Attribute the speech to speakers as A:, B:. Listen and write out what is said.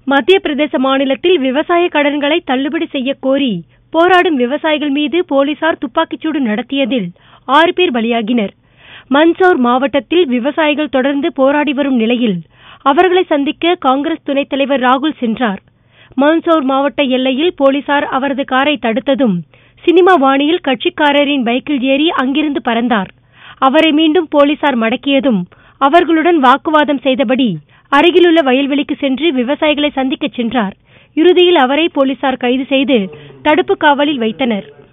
A: மத்திய பிரதேச மாநிலத்தில் விவசாய கடன்களை தள்ளுபடி செய்யக் கோரி போராடும் விவசாயிகள் மீது போலீசார் துப்பாக்கிச்சூடு நடத்தியதில் ஆறு பேர் பலியாகினர் மண்ட்சௌர் மாவட்டத்தில் விவசாயிகள் தொடர்ந்து போராடி வரும் நிலையில் அவர்களை சந்திக்க காங்கிரஸ் துணைத் தலைவர் ராகுல் சென்றார் மண்ட்சௌர் மாவட்ட எல்லையில் போலீசார் அவரது காரை தடுத்ததும் சினிமா வாணியில் கட்சிக்காரரின் பைக்கில் ஏறி அங்கிருந்து பறந்தார் அவரை மீண்டும் போலீசார் மடக்கியதும் அவர்களுடன் வாக்குவாதம் செய்தபடி அருகிலுள்ள வயல்வெளிக்கு சென்று விவசாயிகளை சந்திக்கச் சென்றார் இறுதியில் அவரை போலீசார் கைது செய்து தடுப்பு காவலில் வைத்தனர்